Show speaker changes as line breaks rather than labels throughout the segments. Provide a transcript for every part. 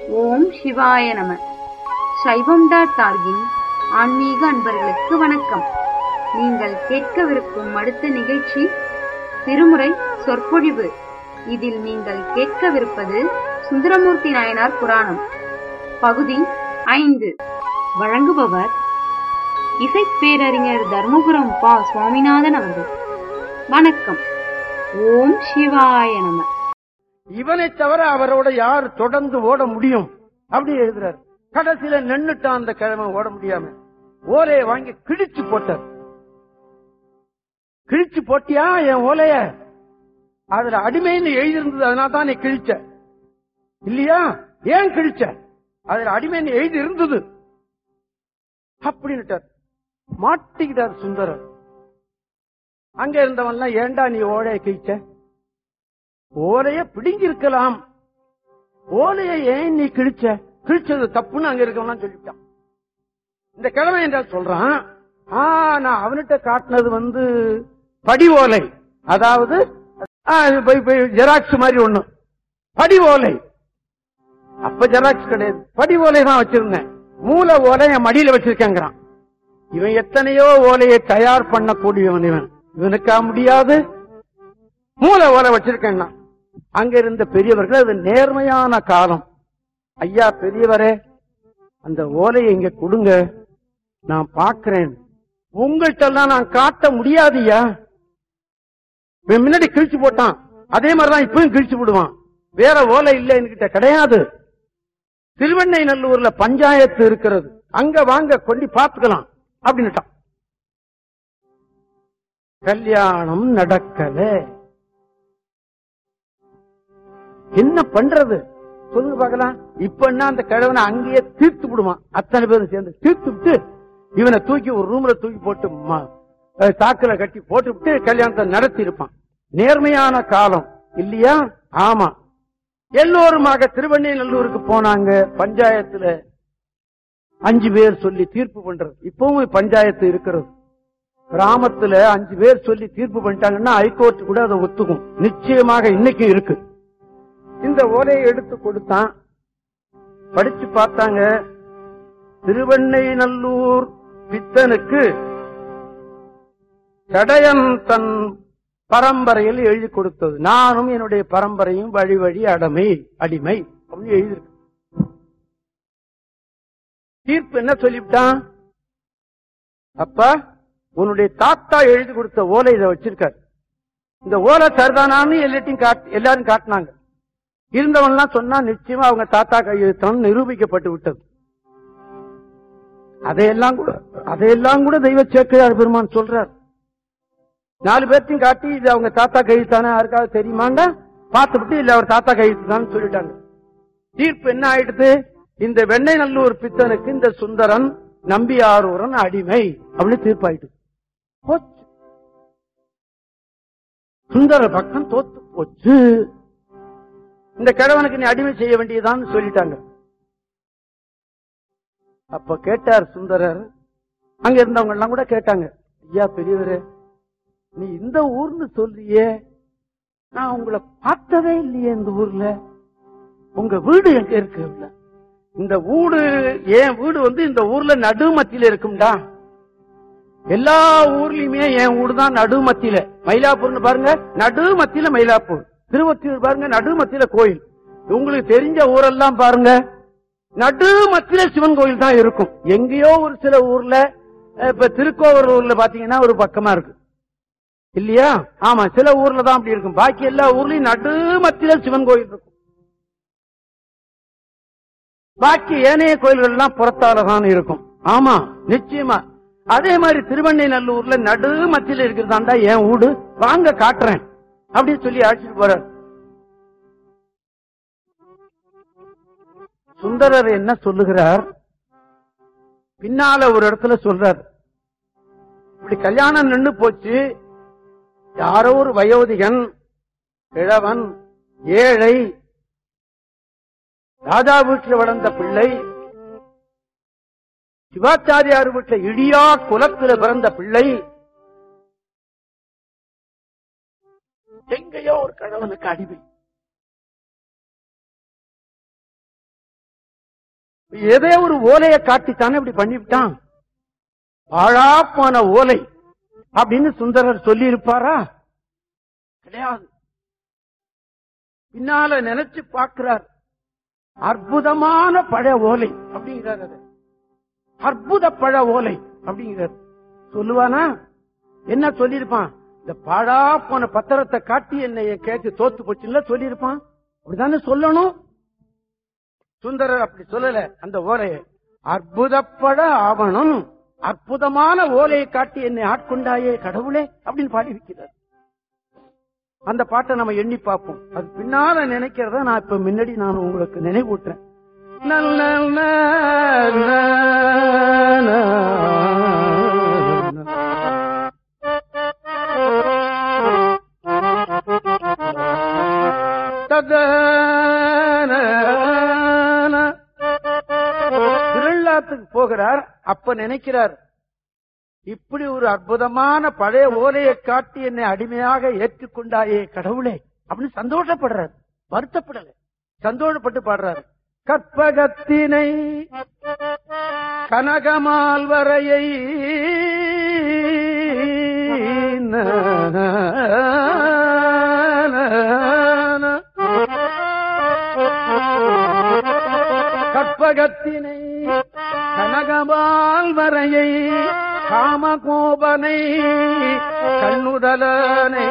ஓம் சிவாய நம சைவம் டாட் டார்கின் ஆன்மீக அன்பர்களுக்கு வணக்கம் நீங்கள் கேட்கவிருக்கும் அடுத்த நிகழ்ச்சி திருமுறை சொற்பொழிவு இதில் நீங்கள் கேட்கவிருப்பது சுந்தரமூர்த்தி நாயனார் புராணம் பகுதி ஐந்து வழங்குபவர் இசைப்பேரறிஞர் தர்மபுரம் பா சுவாமிநாதன் அவர்கள் வணக்கம் ஓம் சிவாய நம
இவனை தவிர அவரோட யார் தொடர்ந்து ஓட முடியும் அப்படி எழுதுறாரு கடைசியில நின்னுட்டான் அந்த கிழமை ஓட முடியாம ஓலைய வாங்கி கிழிச்சு போட்டார் கிழிச்சு போட்டியா என் ஓலைய அதுல அடிமைன்னு எழுதியிருந்தது அதனால தான் நீ கிழிச்ச இல்லையா ஏன் கிழிச்ச அதுல அடிமைன்னு எழுதி இருந்தது அப்படின்னுட்டார் மாட்டிக்கிட்டார் சுந்தரர் அங்க இருந்தவன்லாம் ஏண்டா நீ ஓலைய கிழிச்ச ஓலைய பிடுங்கி இருக்கலாம் ஓலைய ஏன் நீ கிழிச்ச கிழிச்சது தப்புன்னு அங்க இருக்கவனா சொல்லிட்டான் இந்த கிழமை என்றால் சொல்றான் ஆ நான் அவன்கிட்ட காட்டினது வந்து படி ஓலை அதாவது ஜெராக்ஸ் மாதிரி ஒண்ணு படி ஓலை அப்ப ஜெராக்ஸ் கிடையாது படி ஓலை தான் வச்சிருந்தேன் மூல ஓலை என் மடியில வச்சிருக்கேங்கிறான் இவன் எத்தனையோ ஓலையை தயார் பண்ணக்கூடியவன் இவன் இவனுக்கா முடியாது மூல ஓலை வச்சிருக்கேன்னா அங்க இருந்த பெரியவர்கள் அது நேர்மையான காலம் ஐயா பெரியவரே அந்த ஓலையை இங்க கொடுங்க நான் பாக்குறேன் உங்கள்கிட்ட எல்லாம் நான் காட்ட முடியாதுயா இவன் முன்னாடி கிழிச்சு போட்டான் அதே மாதிரிதான் இப்பவும் கிழிச்சு விடுவான் வேற ஓலை இல்ல என்கிட்ட கிடையாது திருவெண்ணை நல்லூர்ல பஞ்சாயத்து இருக்கிறது அங்க வாங்க கொண்டு பாத்துக்கலாம் அப்படின்னுட்டான் கல்யாணம் நடக்கல என்ன பண்றது சொல்லுங்க பாக்கலாம் இப்ப என்ன அந்த கிழவனை அங்கேயே தீர்த்து விடுவான் அத்தனை பேரும் சேர்ந்து தீர்த்து விட்டு இவனை தூக்கி ஒரு ரூம்ல தூக்கி போட்டு ம- அஹ் சாக்குல கட்டி போட்டு விட்டு கல்யாணத்தை நடத்தி இருப்பான் நேர்மையான காலம் இல்லையா ஆமா எல்லோருமாக திருவண்ணைநல்லூருக்கு போனாங்க பஞ்சாயத்துல அஞ்சு பேர் சொல்லி தீர்ப்பு பண்றது இப்பவும் பஞ்சாயத்து இருக்கிறது கிராமத்துல அஞ்சு பேர் சொல்லி தீர்ப்பு பண்ணிட்டாங்கன்னா ஹைகோர்ட் கூட அதை ஒத்துக்கும் நிச்சயமாக இன்னைக்கு இருக்கு இந்த ஓலையை எடுத்து கொடுத்தான் படிச்சு பார்த்தாங்க திருவெண்ணைநல்லூர் பித்தனுக்கு சடையன் தன் பரம்பரையில் எழுதி கொடுத்தது நானும் என்னுடைய பரம்பரையும் வழி வழி அடமை அடிமை அப்படின்னு எழுதியிருக்கு தீர்ப்பு என்ன சொல்லிவிட்டான் அப்பா உன்னுடைய தாத்தா எழுதி கொடுத்த ஓலை இதை வச்சிருக்காரு இந்த ஓலை சரிதானான்னு எல்லாத்தையும் காட்- எல்லாரும் காட்டினாங்க இருந்தவன்லாம் சொன்னா நிச்சயமா அவங்க தாத்தா கையெழுத்தம் நிரூபிக்கப்பட்டு விட்டது அதையெல்லாம் கூட அதையெல்லாம் கூட தெய்வ சேக்கிழார் பெருமான் சொல்றார் நாலு பேர்த்தையும் காட்டி இது அவங்க தாத்தா கையெழுத்தானே யாருக்காவது தெரியுமாண்டா பார்த்துவிட்டு இல்ல அவர் தாத்தா கையெழுத்து சொல்லிட்டாங்க தீர்ப்பு என்ன ஆயிடுது இந்த வெண்ணை நல்லூர் பித்தனுக்கு இந்த சுந்தரன் நம்பியாரூரன் அடிமை அப்படின்னு தீர்ப்பாயிட்டு போச்சு சுந்தர பக்கம் தோத்து போச்சு இந்த கிழவனுக்கு நீ அடிமை செய்ய வேண்டியதான்னு சொல்லிட்டாங்க அப்ப கேட்டார் சுந்தரர் அங்க இருந்தவங்க எல்லாம் கூட கேட்டாங்க ஐயா பெரியவரே நீ இந்த ஊர்னு சொல்றியே நான் உங்களை பார்த்ததே இல்லையே இந்த ஊர்ல உங்க வீடு எங்க இருக்கு இல்ல? இந்த வீடு என் வீடு வந்து இந்த ஊர்ல நடுமத்தியில இருக்கும்டா எல்லா ஊர்லயுமே என் வீடு தான் நடுமத்தியில மயிலாப்பூர்னு பாருங்க நடுமத்தியில மயிலாப்பூர் திருவத்தியூர் பாருங்க நடுமத்தியில கோயில் உங்களுக்கு தெரிஞ்ச ஊரெல்லாம் பாருங்க நடுமத்தியில சிவன் கோயில் தான் இருக்கும் எங்கேயோ ஒரு சில ஊர்ல அஹ், இப்ப திருக்கோவலூர்ல பாத்தீங்கன்னா ஒரு பக்கமா இருக்கு இல்லையா ஆமா சில ஊர்ல தான் அப்படி இருக்கும் பாக்கி எல்லா ஊர்லயும் நடுமத்தியில சிவன் கோயில் இருக்கும் பாக்கி ஏனைய கோயில்கள் எல்லாம் புறத்தால தான் இருக்கும் ஆமா நிச்சயமா அதே மாதிரி திருவண்ணை நல்லூர்ல நடு மத்தியில இருக்கிறதாண்டா என் வீடு வாங்க காட்டுறேன் அப்படின்னு சொல்லி அழைச்சிட்டு போறார் சுந்தரர் என்ன சொல்லுகிறார் பின்னால ஒரு இடத்துல சொல்றார் இப்படி கல்யாணம் நின்னு போச்சு யாரோ ஒரு வயோதிகன் கிழவன் ஏழை ராஜா வீட்டில் வளர்ந்த பிள்ளை சிவாச்சாரியார் வீட்டில் இடியா குலத்துல பிறந்த பிள்ளை எங்கேயோ ஒரு கணவனுக்கு அடிமை ஏதோ ஒரு ஓலையை காட்டித்தானே இப்படி பண்ணிவிட்டான் பாழாப்பான ஓலை அப்படின்னு சுந்தரர் சொல்லி இருப்பாரா கிடையாது பின்னால நினைச்சு பார்க்கிறார் அற்புதமான பழ ஓலை அப்படிங்கிறார் அது அற்புத பழ ஓலை அப்படிங்கிறார் சொல்லுவானா என்ன சொல்லியிருப்பான் இந்த பாழா போன பத்திரத்தை காட்டி என்னை கேட்டு தோத்து போச்சுல்ல சொல்லியிருப்பான் அப்படிதானே சொல்லணும் சுந்தரர் அப்படி சொல்லல அந்த ஓலையை அற்புதப்பட ஆவணம் அற்புதமான ஓலையை காட்டி என்னை ஆட்கொண்டாயே கடவுளே அப்படின்னு பாடி வைக்கிறார் அந்த பாட்டை நம்ம எண்ணி பார்ப்போம் அது பின்னால நினைக்கிறத நான் இப்ப முன்னாடி நான் உங்களுக்கு நினைவூட்டுறேன் நல்ல ந- ந- ந- ததன. திருவிழாத்துக்கு போகிறார் அப்ப நினைக்கிறார் இப்படி ஒரு அற்புதமான பழைய ஓலையை காட்டி என்னை அடிமையாக ஏற்றுக்கொண்டாயே கடவுளே அப்படின்னு சந்தோஷப்படுறார் வருத்தப்படல சந்தோஷப்பட்டு பாடுறார் கற்பகத்தினை கனகமால் வரையை கற்பகத்தினை கனகமால் வரையை காமகோபனை கண்ணுதலனை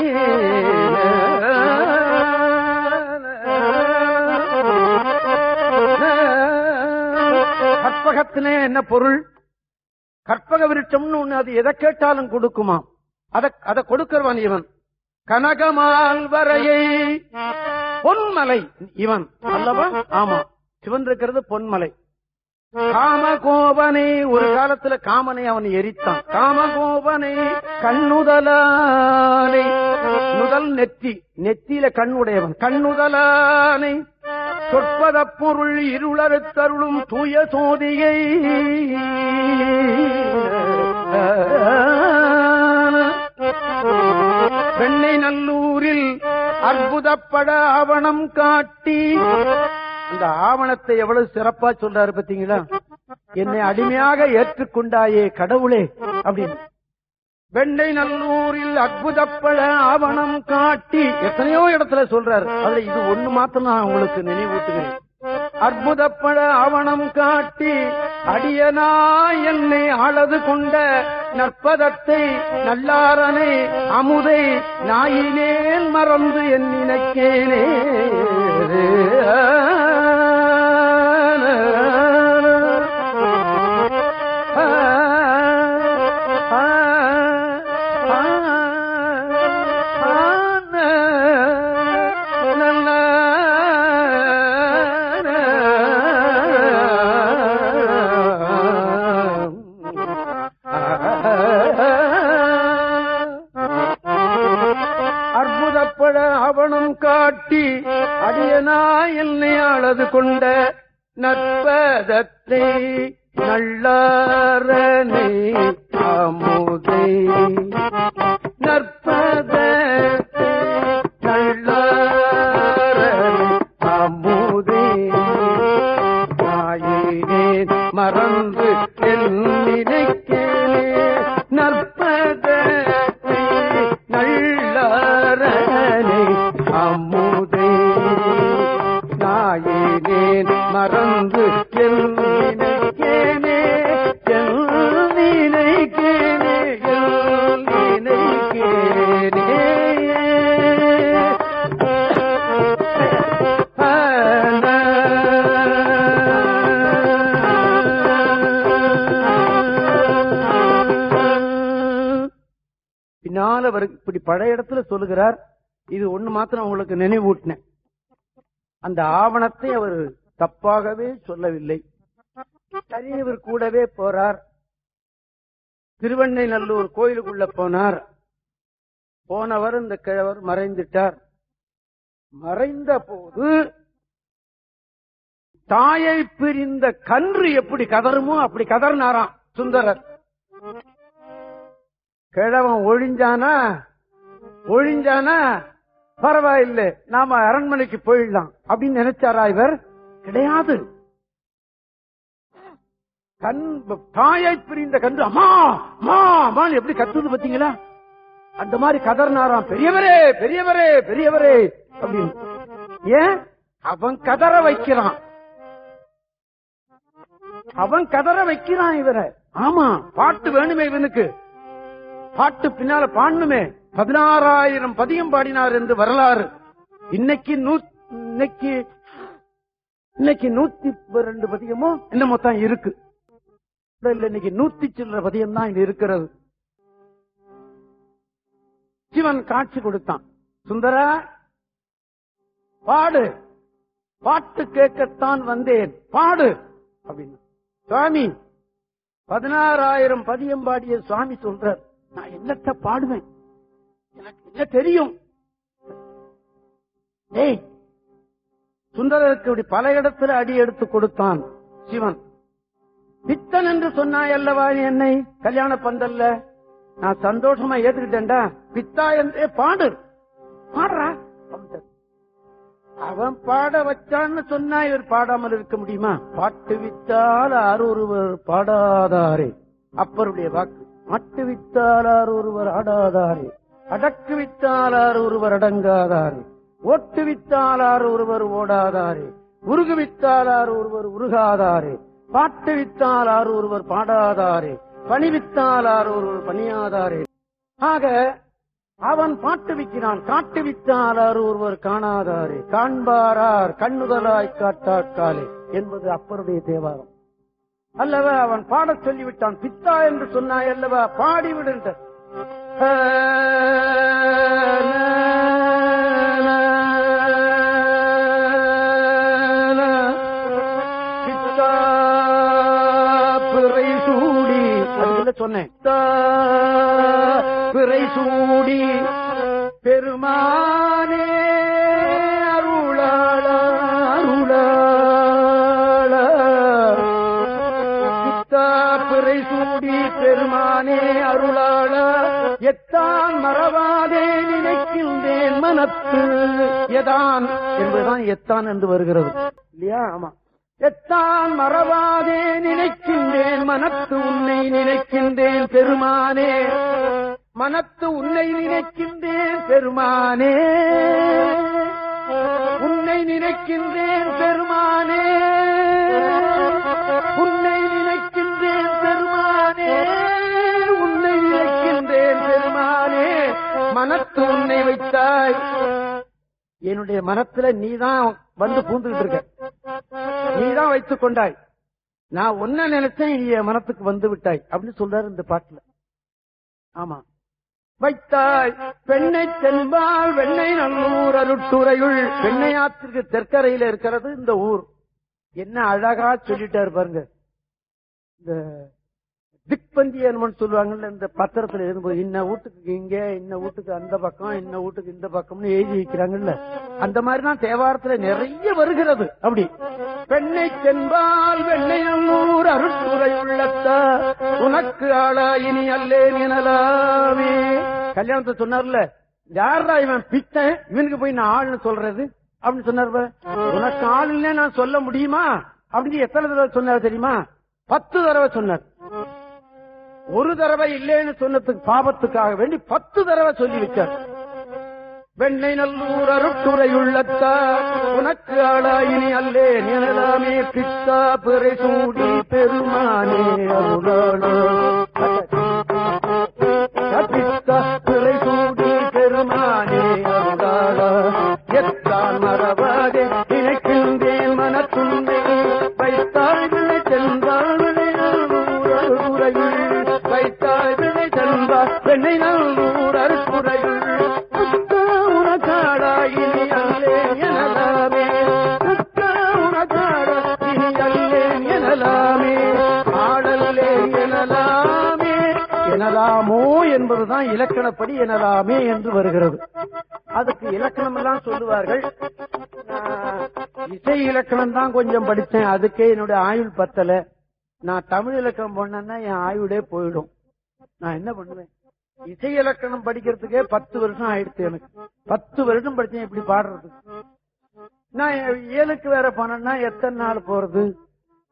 கற்பகத்திலே என்ன பொருள் கற்பக விருட்சம்னு ஒண்ணு அது எதை கேட்டாலும் கொடுக்குமாம் அத அதை கொடுக்கிறவன் இவன் கனகமால் வரையை பொன்மலை இவன் அல்லவா ஆமா சிவன் இருக்கிறது பொன்மலை காமகோபனை ஒரு காலத்துல காமனை அவன் எரித்தான் காமகோபனை கண்ணுதலானை முதல் நெத்தி நெத்தியில கண் உடையவன் கண்ணுதலானை சொற்பத பொருள் இருளறுத்தருளும் தூய சோதியை வெண்ணை நல்லூரில் அற்புதப்பட ஆவணம் காட்டி அந்த ஆவணத்தை எவ்வளவு சிறப்பா சொல்றாரு பாத்தீங்களா என்னை அடிமையாக ஏற்றுக்கொண்டாயே கடவுளே அப்படின்னு வெண்ணை நல்லூரில் அற்புதப்பட ஆவணம் காட்டி எத்தனையோ இடத்துல சொல்றாரு அதுல இது ஒண்ணு மாத்திரம் நான் உங்களுக்கு நினைவூட்டுகிறேன் அற்புதப்பட ஆவணம் காட்டி அடியனா என்னை ஆளது கொண்ட நற்பதத்தை நல்லாரனை அமுதை நாயினேன் மறந்து என் நினைக்கேனே அற்புதப்பட அவனம் காட்டி அடியனா என்னை அழது கொண்ட நற்பதத்தை நல்லாரனை அமுதை நற்பதத்தை நல்லாரனை அமுதை நாயினேன் மறந்து என் நினைக்கிறே நற்பதத்தை நல்லாரனை அமுதை நாயினேன் மறந்து என் நினைக்கேனே என் நினைக்கேனே என் நினைக்கேனே பின்னால அவர் இப்படி பழைய இடத்துல சொல்லுகிறார் இது ஒண்ணு மாத்திரம் உங்களுக்கு நினைவூட்டினேன் அந்த ஆவணத்தை அவர் தப்பாகவே சொல்லவில்லை சரி இவர் கூடவே போறார் திருவண்ணை நல்லூர் கோயிலுக்குள்ள போனார் போனவர் இந்த கிழவர் மறைந்துட்டார் மறைந்த போது தாயை பிரிந்த கன்று எப்படி கதறுமோ அப்படி கதறினாராம் சுந்தரர் கிழவன் ஒழிஞ்சானா ஒழிஞ்சானா பரவாயில்லை நாம அரண்மனைக்கு போயிடலாம் அப்படின்னு நினைச்சாரா இவர் கிடையாது கண் தாயை பிரிந்த கன்று அம்மா அம்மா அம்மா எப்படி கத்துது பாத்தீங்களா அந்த மாதிரி கதர்னாராம் பெரியவரே பெரியவரே பெரியவரே அப்படின்னு ஏன் அவன் கதற வைக்கிறான் அவன் கதற வைக்கிறான் இவரை ஆமா பாட்டு வேணுமே இவனுக்கு பாட்டு பின்னால பாடணுமே பதினாறாயிரம் பதியம் பாடினார் என்று வரலாறு இன்னைக்கு நூ இன்னைக்கு இன்னைக்கு நூத்தி ரெண்டு பதியமோ என்னமோ தான் இருக்கு இல்ல இன்னைக்கு நூத்தி சில்லற பதியம் தான் இங்க இருக்கிறது சிவன் காட்சி கொடுத்தான் சுந்தரா பாடு பாட்டு கேட்கத்தான் வந்தேன் பாடு அப்படின்னு சுவாமி பதினாறாயிரம் பதியம் பாடிய சுவாமி சொல்றார் நான் என்னத்த பாடுவேன் எனக்கு என்ன தெரியும் ஏய் சுந்தரருக்கு இப்படி பல இடத்துல அடி எடுத்து கொடுத்தான் சிவன் பித்தன் என்று சொன்னாய் அல்லவா நீ என்னை கல்யாண பந்தல்ல நான் சந்தோஷமா ஏத்துக்கிட்டேன்டா பித்தா என்றே பாடு பாடுறா அப்படின்ட்டார். அவன் பாட வச்சான்னு சொன்னா இவர் பாடாமல் இருக்க முடியுமா பாட்டு வித்தால் ஆர் ஒருவர் பாடாதாரே அப்பருடைய வாக்கு மட்டு வித்தால் ஆர் ஒருவர் ஆடாதாரே அடக்கு வித்தால் ஆர் ஒருவர் அடங்காதாரே ஓட்டு வித்தால் ஆர் ஒருவர் ஓடாதாரே உருகு வித்தால் ஆர் ஒருவர் உருகாதாரே பாட்டு வித்தால் ஆர் ஒருவர் பாடாதாரே பணி வித்தால் ஆர் ஒருவர் பணியாதாரே ஆக அவன் பாட்டு விற்கிறான் காட்டு வித்தாளர் ஒருவர் காணாதாரே காண்பாரார் கண்ணுதலாய் காட்டாக்காலே என்பது அப்பருடைய தேவாரம் அல்லவா அவன் பாடச் சொல்லிவிட்டான் பித்தா என்று சொன்னாய் அல்லவா பாடிவிடுன்ற பித்தா பிறை சூடி அதுல சொன்னேன் பித்தா பிறை சூடி பெருமானே அருளாள அருளாள பித்தா பிறை சூடி பெருமானே அருளாள எத்தான் மறவாதே நினைக்கின்றேன் மனத்து எதான் என்பதுதான் எத்தான் என்று வருகிறது இல்லையா ஆமா எத்தான் மறவாதே நினைக்கின்றேன் மனத்து உன்னை நினைக்கின்றேன் பெருமானே மனத்து உன்னை நினைக்கின்றேன் பெருமானே உன்னை நினைக்கின்றேன் பெருமானே உன்னை நினைக்கின்றேன் பெருமானே உன்னை நினைக்கின்றேன் பெருமானே மனத்து உன்னை வைத்தாய் என்னுடைய மனத்துல நீதான் வந்து பூந்துகிட்டு இருக்க நீதான் வைத்துக் கொண்டாய் நான் ஒன்ன நினைச்சேன் நீ என் மனத்துக்கு வந்து விட்டாய் அப்படின்னு சொல்றாரு இந்த பாட்டுல ஆமா வைத்தாய் பெண்ணை தென்பால் வெண்ணை நல்லூர் அருட்டுறையுள் பெண்ணையாத்திற்கு தெற்கரையில இருக்கிறது இந்த ஊர் என்ன அழகா சொல்லிட்டாரு பாருங்க இந்த திக்பந்தி என்னமோன்னு சொல்லுவாங்கல்ல இந்த பத்திரத்துல எழுதும்போது இன்ன வீட்டுக்கு இங்க இன்ன வீட்டுக்கு அந்த பக்கம் இன்ன வீட்டுக்கு இந்த பக்கம்னு எழுதி வைக்கிறாங்கல்ல அந்த மாதிரி தான் தேவாரத்துல நிறைய வருகிறது அப்படி பெண்ணை தென்பால் வெண்ணை நல்லூர் அருட்டுரை உள்ளத்த உனக்கு ஆளா இனி அல்லேன் எனலாமே கல்யாணத்தை சொன்னார்ல யாரா இவன் பித்தன் இவனுக்கு போய் நான் ஆள்னு சொல்றது அப்படின்னு சொன்னார் பாரு. உனக்கு ஆளுன்னே நான் சொல்ல முடியுமா அப்படின்னு எத்தனை தடவை சொன்னார் தெரியுமா பத்து தடவை சொன்னார் ஒரு தடவை இல்லைன்னு சொன்னதுக்கு பாபத்துக்காக வேண்டி பத்து தடவை சொல்லி வச்சார் வெண்ணை நல்லூர் அருட்டுரையுள்ளத்தா உனக்கு ஆளாயினி அல்லே நினலாமே பித்தா பிறை சூடி பெருமானே அருளாளோ பித்தா பிறை சூடி பெருமானே அருளாளோ எத்தான் மறவாதே நினைக்கின்றேன் மனத்துண்டே வைத்தாய் வினை சென்றால் வினை அருகுறையுள் வைத்தாய் வினை சென்றால் வெண்ணை நல்லூர் அருகுறையுள் அக்கா உனக்காடா இனி அல்லேன் எனலாமே அக்கா உனக்காடா இனி அல்லேன் எனலாமே ஆடல்லேன் எனலாமே எனலாமோ என்பதுதான் இலக்கணப்படி எனலாமே என்று வருகிறது அதுக்கு இலக்கணம் எல்லாம் சொல்லுவார்கள் நான் இசை இலக்கணம் தான் கொஞ்சம் படிச்சேன் அதுக்கே என்னுடைய ஆயுள் பத்தல நான் தமிழ் இலக்கணம் பண்ணேன்னா என் ஆயுளே போயிடும் நான் என்ன பண்ணுவேன் இசை இலக்கணம் படிக்கிறதுக்கே பத்து வருஷம் ஆயிடுச்சு எனக்கு பத்து வருஷம் படிச்சேன் இப்படி பாடுறது நான் ஏழுக்கு வேற போனேன்னா எத்தனை நாள் போறது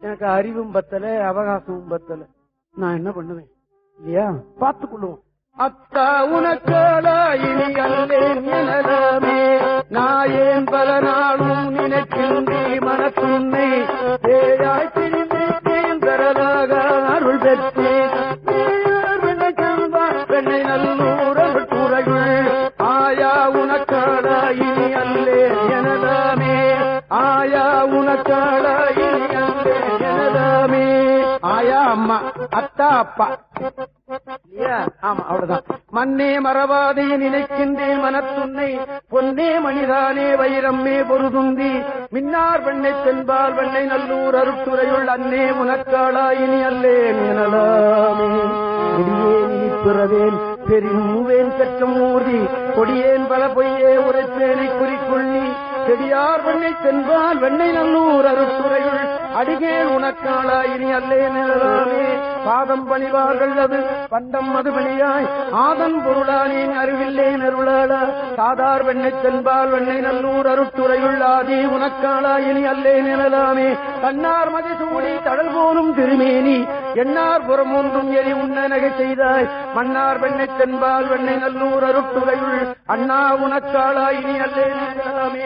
எனக்கு அறிவும் பத்தல அவகாசமும் பத்தல நான் என்ன பண்ணுவேன் இல்லையா பார்த்துக் கொள்ளுவோம் அத்தா உனக்காலா இனி அல்லேன் எனலாமே நாயேன் பல நாளும் நினைக்கின்றே மனத்துன்னை தேயாய் திரிந்தேன் தரலாக அருள் பெற்றேன் தேயார் வெண்ணை கண்பார் வெண்ணை நல்லூர் அருள் துறையுள் ஆயா உனக்காலா இனி அல்லேன் எனலாமே ஆயா உனக்காலா இனி அல்லேன் எனலாமே ஆயா அம்மா அத்தா அப்பா இல்லையா? ஆமா அவ்வளவுதான் மண்ணே மறவாதே நினைக்கின்றேன் மனத்துன்னை பொன்னே மணிதானே வைரம்மே பொருதுந்தி மின்னார் வெண்ணை தென்பால் வெண்ணை நல்லூர் அருட்டுரையுள் அன்னே உனக்காளா இனி அல்லேன் எனலாமே கொடியேன் இனி பிறவேன் பெருவேன் பெற்றம் ஊர்தி கொடியேன் பல பொய்யே உரைப்பேனை குறிக்கொள்ளி செடியார் வெண்ணை தென்பால் வெண்ணை நல்லூர் அருட்டுரையுள் அடிகேன் உனக்காளா இனி அல்லேன் எனலாமே பாதம் பணிவார்கள் அது பண்டம் மதுபலியாய் ஆதன் பொருளானேன் அறிவில்லேன் அருளாளா சாதார் வெண்ணை தென்பால் வெண்ணை நல்லூர் அருட்டுரையுள் ஆதி உனக்காளா இனி அல்லேன் எனலாமே கண்ணார் மதி சூடி தடல் போலும் திருமேனி எண்ணார் புறம் ஒன்றும் எரி உண்ண நகை செய்தாய் மன்னார் வெண்ணை தென்பால் வெண்ணை நல்லூர் அருட்டுரையுள் அண்ணா உனக்காளா இனி அல்லேன் எனலாமே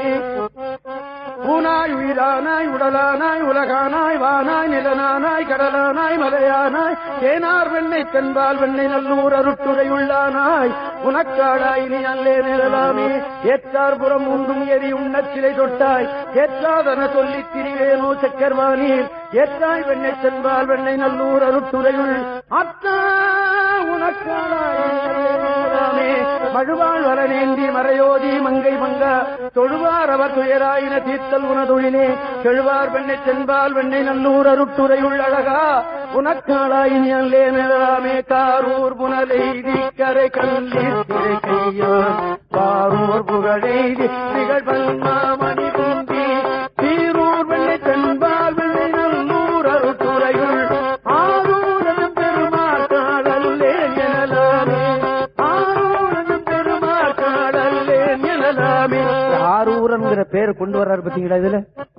ஊனாய் உயிரானாய் உடலானாய் உலகானாய் வானாய் நிலனானாய் கடலானாய் மலையானாய் தேனார் வெண்ணை தென்பால் வெண்ணை நல்லூர் அருட்டுரை உள்ளானாய் உனக்காடாய் நீ அல்லே நிழலாமே ஏற்றார் புறம் உண்டும் எரி உண்ணச் சிலை தொட்டாய் ஏற்றாதன சொல்லித் திரிவேனோ சக்கர்வானீர் ஏற்றாய் வெண்ணை தென்பால் வெண்ணை நல்லூர் அருட்டுரையுள் அத்தா உனக்காடாய் நீ அல்லே நிழலாமே மழுவாள் வரநேந்தி மறையோதி மங்கை மங்கா தொழுவார் அவர் துயராயின தீர்த்தல் உனதொழிலே செழுவார் வெண்ணை தென்பால் வெண்ணை நல்லூர் அருட்டுரையுள் அழகா உனக்காளாயினி அல்லே நிழலாமே காரூர் புனலெய்தி கரை கல்லி திரை கையார் காரூர் புகழெய்தி திகழ் பன்மாமணி குந்தி சீரூர் வெண்ணை தென்பால் வெண்ணை நல்லூர் அருட்டுரையுள் ஆரூரனும் பெருமாள் காடல்லே எனலாமே ஆரூரனும் பெருமாள் காடல்லே எனலாமே ஆரூரன்கிற பேர் கொண்டு வர்றாரு பாத்தீங்களா இதுல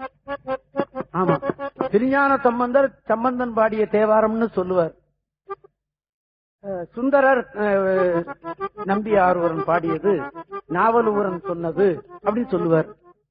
ஆமா திருஞான சம்பந்தர் சம்பந்தன் பாடிய தேவாரம்னு சொல்லுவார் அஹ், சுந்தரர் அஹ், நம்பி ஆரூரன் பாடியது நாவலூரன் சொன்னது அப்படின்னு சொல்லுவார்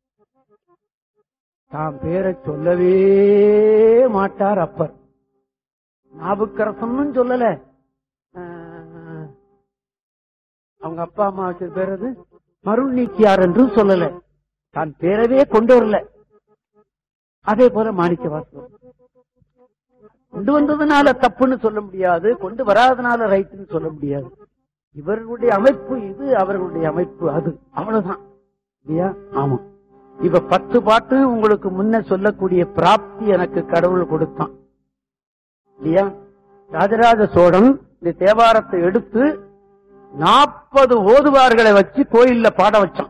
தாம் பேரை சொல்லவே மாட்டார் அப்பர் நாவுக்கரசன் சொல்லல அஹ், அவங்க அப்பா அம்மா வச்ச பேர் அது மருள் நீக்கியார் என்றும் சொல்லல தான் பேரவே கொண்டு வரல அதே போல மாணிக்க வாசகம் கொண்டு வந்ததுனால தப்புன்னு சொல்ல முடியாது கொண்டு வராதனால ரைட்னு சொல்ல முடியாது இவர்களுடைய அமைப்பு இது அவர்களுடைய அமைப்பு அது அவ்வளவுதான் இல்லையா ஆமா இப்ப பத்து பாட்டு உங்களுக்கு முன்ன சொல்லக்கூடிய பிராப்தி எனக்கு கடவுள் கொடுத்தான் இல்லையா ராஜராஜ சோழன் இந்த தேவாரத்தை எடுத்து நாற்பது ஓதுவார்களை வச்சு கோயில்ல பாட வச்சான்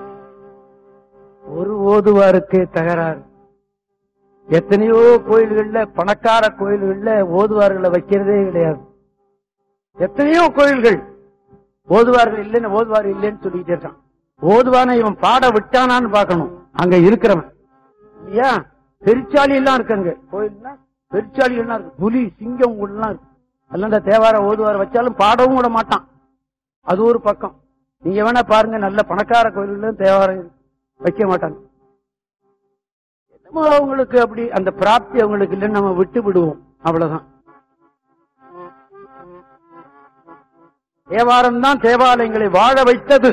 ஒரு ஓதுவாருக்கே தகராறு எத்தனையோ கோயில்கள்ல பணக்கார கோயில்கள்ல ஓதுவார்களை வைக்கிறதே கிடையாது எத்தனையோ கோயில்கள் ஓதுவார்கள் இல்லைன்னு ஓதுவார் இல்லைன்னு சொல்லிட்டு இருக்கான் ஓதுவான இவன் பாட விட்டானான்னு பார்க்கணும் அங்க இருக்கிறவன் இல்லையா பெருச்சாளி எல்லாம் இருக்கு அங்க கோயில்னா பெருச்சாளி எல்லாம் இருக்கு புலி சிங்கம் எல்லாம் இருக்கு அதெல்லாம் இந்த தேவார ஓதுவார் வச்சாலும் பாடவும் விட மாட்டான் அது ஒரு பக்கம் நீங்க வேணா பாருங்க நல்ல பணக்கார கோயில்களும் தேவாரம் வைக்க மாட்டாங்க என்னமோ அவங்களுக்கு அப்படி அந்த பிராப்தி அவங்களுக்கு இல்லைன்னு நம்ம விட்டு விடுவோம் அவ்வளவுதான் தேவாரம் தான் தேவாலயங்களை வாழ வைத்தது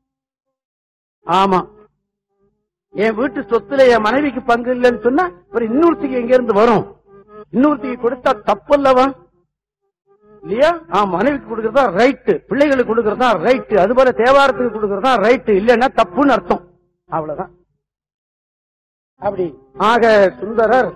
ஆமா என் வீட்டு சொத்துல என் மனைவிக்கு பங்கு இல்லைன்னு சொன்னா அப்புறம் இன்னொருத்திக்கு எங்க இருந்து வரும் இன்னொருத்திக்கு கொடுத்தா தப்பு அல்லவா இல்லையா ஆ மனைவிக்கு கொடுக்கறதா ரைட்டு பிள்ளைகளுக்கு கொடுக்கறதா ரைட்டு அது போல தேவாரத்துக்கு கொடுக்கறதா ரைட்டு இல்லைன்னா தப்புன்னு அர்த்தம் அவ்வளவுதான் அப்படி ஆக சுந்தரர்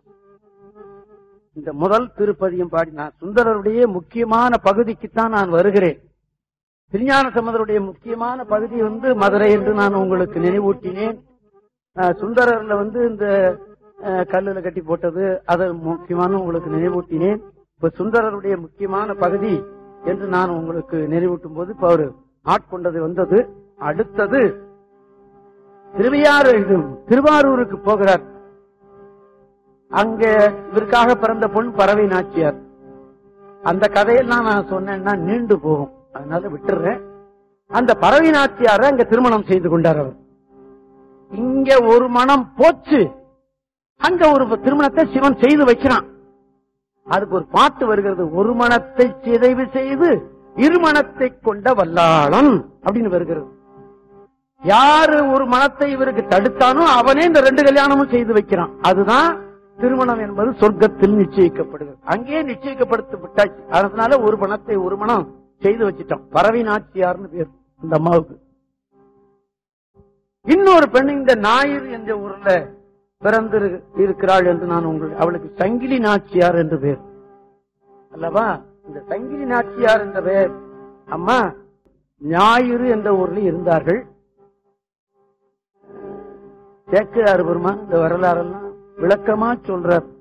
இந்த முதல் திருப்பதியும் பாடினார் சுந்தரருடைய முக்கியமான பகுதிக்குத்தான் நான் வருகிறேன் திருஞான சம்பந்தருடைய முக்கியமான பகுதி வந்து மதுரை என்று நான் உங்களுக்கு நினைவூட்டினேன் அஹ், சுந்தரர்ல வந்து இந்த அஹ், கல்லுல கட்டி போட்டது அதை முக்கியமான உங்களுக்கு நினைவூட்டினேன் இப்ப சுந்தரருடைய முக்கியமான பகுதி என்று நான் உங்களுக்கு நினைவூட்டும் போது இப்ப அவரு ஆட்கொண்டது வந்தது அடுத்தது திருவையாறு இது திருவாரூருக்கு போகிறார் அங்க இவருக்காக பிறந்த பொன் பறவை நாச்சியார் அந்த கதையெல்லாம் நான் சொன்னேன்னா நீண்டு போகும் அதனால விட்டுறேன் அந்த பறவை நாச்சியார அங்க திருமணம் செய்து கொண்டார் அவர் இங்க ஒரு மனம் போச்சு அங்க ஒரு திருமணத்தை சிவன் செய்து வைக்கிறான் அதுக்கு ஒரு பாட்டு வருகிறது ஒரு மனத்தை சிதைவு செய்து இருமணத்தை கொண்ட வல்லாளன் அப்படின்னு வருகிறது யாரு ஒரு மனத்தை இவருக்கு தடுத்தானோ அவனே இந்த ரெண்டு கல்யாணமும் செய்து வைக்கிறான் அதுதான் திருமணம் என்பது சொர்க்கத்தில் நிச்சயிக்கப்படுகிறது அங்கேயே நிச்சயிக்கப்படுத்த விட்டாச்சு அதனால ஒரு மனத்தை ஒரு மனம் செய்து வச்சிட்டோம் பறவை நாச்சியார்னு பேர் இந்த அம்மாவுக்கு இன்னொரு பெண் இந்த ஞாயிறு என்ற ஊர்ல பிறந்து இருக்கிறாள் என்று நான் உங்களுக்கு அவளுக்கு சங்கிலி நாச்சியார் என்று பேர் அல்லவா இந்த சங்கிலி நாச்சியார் என்ற பெயர் அம்மா ஞாயிறு என்ற ஊரில் இருந்தார்கள் சேக்கையார் பெருமா இந்த வரலாறெல்லாம் விளக்கமா சொல்றார்